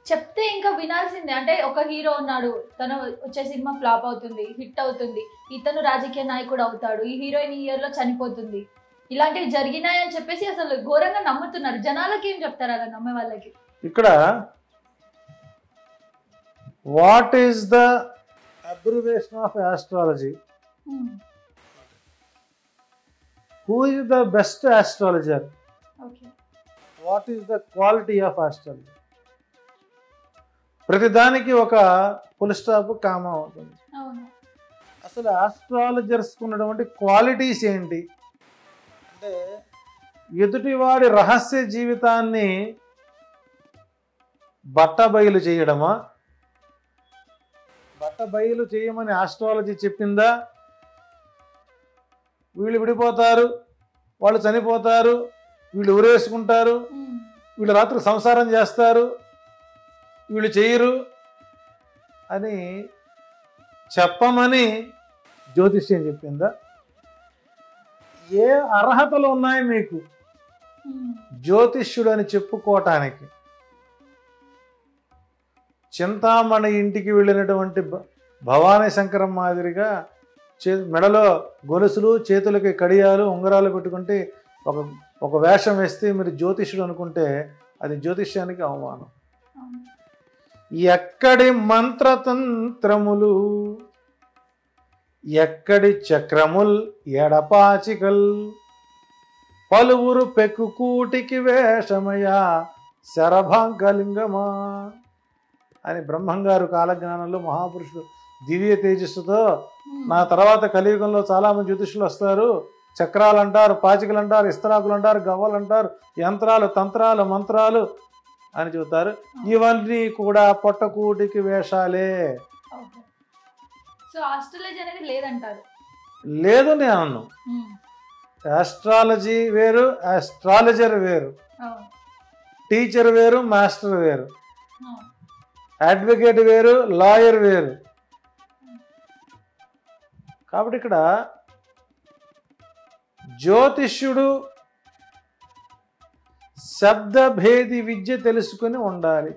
చెప్తే ఇంకా వినాల్సిందే అంటే ఒక హీరో ఉన్నాడు తను వచ్చే సినిమా ఫ్లాప్ అవుతుంది హిట్ అవుతుంది ఇతను రాజకీయ నాయకుడు అవుతాడు ఈ హీరోయిన్ ఈ ఇయర్ లో చనిపోతుంది ఇలాంటివి జరిగినాయని చెప్పేసి అసలు ఘోరంగా నమ్ముతున్నారు జనాలకి ఏం చెప్తారు అలా నమ్మే వాళ్ళకి ఇక్కడ what is the abbreviation of astrology who is the best astrologer okay what is the quality of astrology ప్రతిదానికి ఒక పుల్ స్టాప్ కామా ఉంటుంది అవును అసలు ఆస్ట్రాలజర్స్ ఉన్నటువంటి క్వాలిటీస్ ఏంటి అంటే ఎదుటివాడి రహస్య జీవితాన్ని బట్టబయలు చేయడమా బట్టబయలు చేయమని ఆస్ట్రాలజీ చెప్పిందా వీళ్ళు విడిపోతారు వాళ్ళు చనిపోతారు వీళ్ళు ఊరేసుకుంటారు ఉమ్. వీళ్ళు రాత్రి సంసారం చేస్తారు వీళ్ళు చేయరు అని చెప్పమని జ్యోతిష్యం చెప్పిందా ఏ అర్హతలు ఉన్నాయి మీకు ఉమ్. జ్యోతిష్యుడు అని చెప్పుకోవటానికి చింతామణి ఇంటికి వెళ్ళినటువంటి భ- భవానీ శంకరం మాదిరిగా చే మెడలో గొలుసులు చేతులకి కడియాలు ఉంగరాలు పెట్టుకుంటే ఒక ఒక వేషం వేస్తే మీరు జ్యోతిష్యుడు అనుకుంటే అది జ్యోతిష్యానికి అవమానం అవును. ఎక్కడి మంత్రతంత్రములు ఎక్కడి చక్రముల్ ఎడపాచికల్ పలువురు పెక్కుకూటికి వేషమయా శరభాంకలింగమా అని బ్రహ్మంగారు కాలజ్ఞానంలో మహాపురుషుడు దివ్య తేజస్సుతో ఉమ్. నా తర్వాత కలియుగంలో చాలా మంది జ్యోతిషులు వస్తారు చక్రాలు అంటారు పాచికలు అంటారు ఇస్తరాకులు అంటారు గవ్వలు అంటారు యంత్రాలు తంత్రాలు మంత్రాలు అని చెబుతారు ఇవన్నీ కూడా పొట్టకూటికి వేషాలే ఓకే. సో ఆస్ట్రాలజీ అనేది లేదంటారు లేదు నేను అన్ను ఉమ్. ఆస్ట్రాలజీ వేరు ఆస్ట్రాలజర్ వేరు అవును. టీచర్ వేరు మాస్టర్ వేరు అవును. అడ్వకేట్ వేరు లాయర్ వేరు కాబట్టి ఇక్కడ జ్యోతిష్యుడు శబ్దభేది విద్య తెలుసుకొని ఉండాలి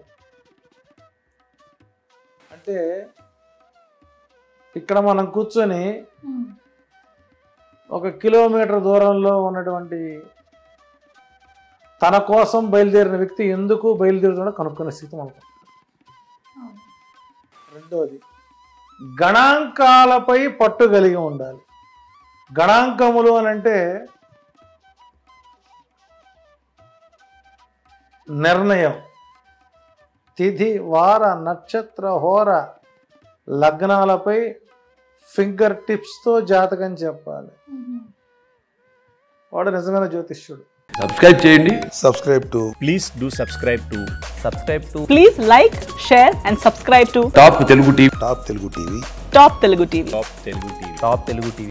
అంటే ఇక్కడ మనం కూర్చొని ఉమ్. ఒక కిలోమీటర్ దూరంలో ఉన్నటువంటి తన కోసం బయలుదేరిన వ్యక్తి ఎందుకు బయలుదేరుతాడో కనుక్కునే స్థితి మనకు అవును. రెండోది గణాంకాలపై పట్టు కలిగి ఉండాలి గణాంకములు అని అంటే నిర్ణయం తిథి వార నక్షత్ర హోర లగ్నాలపై ఫింగర్ టిప్స్తో జాతకం చెప్పాలి ఉమ్. వాడు నిజమైన జ్యోతిష్యుడు సబ్స్క్రైబ్ చేయండి subscribe to please do subscribe to subscribe to Please like, share, and subscribe to Top Telugu TV Top Telugu TV. Top Telugu TV. top telugu tv top telugu tv